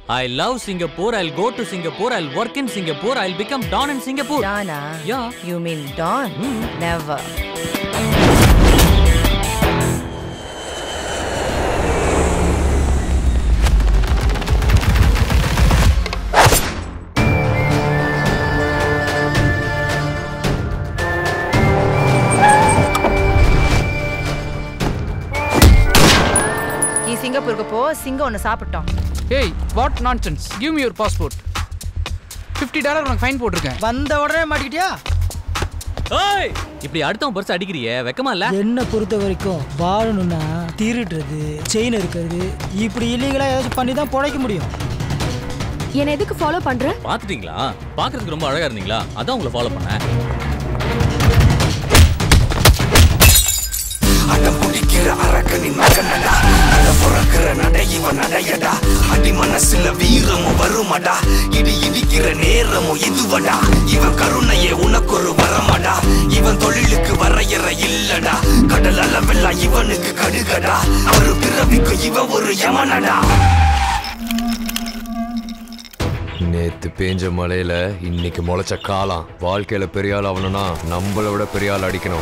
I love Singapore I go to Singapore I work in Singapore I become don in Singapore டானா yeah you mean don never நீ சிங்கப்பூருக்கு போ சிங்கம் ஒன்று சாப்பிட்டோம் ஏய் what nonsense give me your passport fifty dollar உனக்கு fine போட்டிருக்கேன் வந்த உடனே மாட்டிக்கிட்டியா ஏய் இப்படி அடுத்தவன் பர்ஸ் அடிக்கிறியே வெக்கமா இல்ல என்ன பொறுத்த வரைக்கும் வாழணும்னா திருடுறது செயின் இருக்கிறது இப்படி இல்லீகலா ஏதாச்சும் பண்ணி தான் பிழைக்க முடியும் என்ன எதுக்கு ஃபாலோ பண்ற பாத்துட்டீங்களா பாக்குறதுக்கு ரொம்ப அழகா இருந்தீங்களா அதான் உங்களை ஃபாலோ பண்ணேன் அடம் பிடிக்கிற அரக்கனின் மகனடா நட பிறக்கிற நடை இவன் நடையடா அடி மனசுல வீரமும் வருமடா இடி இடிக்கிற நேரமும் இதுவடா இவன் கருணையே உனக்கு ஒரு வரமடா இவன் தொழிலுக்கு வரையற இல்லடா கடல் அளவெல்லாம் இவனுக்கு கடுகடா ஒரு பிறவிக்கு இவன் ஒரு யமனடா நேத்து பேஞ்ச மழையில இன்னைக்கு முளைச்ச காலம் வாழ்க்கையில பெரிய ஆள் ஆகணும்னா நம்மளை விட பெரிய ஆள் அடிக்கணும்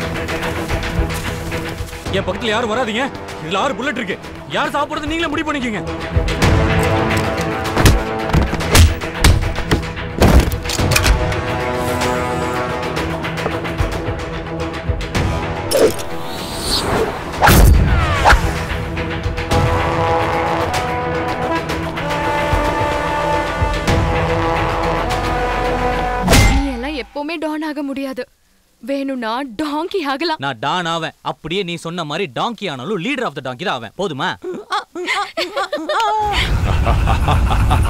என் பக்கத்துல யாரும் வராதீங்க இதுல ஆறு புல்லட் இருக்கு யார் சாப்பிடுறது நீங்களே முடிவு பண்ணிக்கோங்க நீ எல்லாம் எப்பவுமே டான் ஆக முடியாது வேணும்னா டாங்கி ஆகலாம் நான் டான் ஆவேன் அப்படியே நீ சொன்ன மாதிரி டாங்கி ஆனாலும் லீடர் ஆஃப் த டாங்கி தான் ஆவேன் போதுமா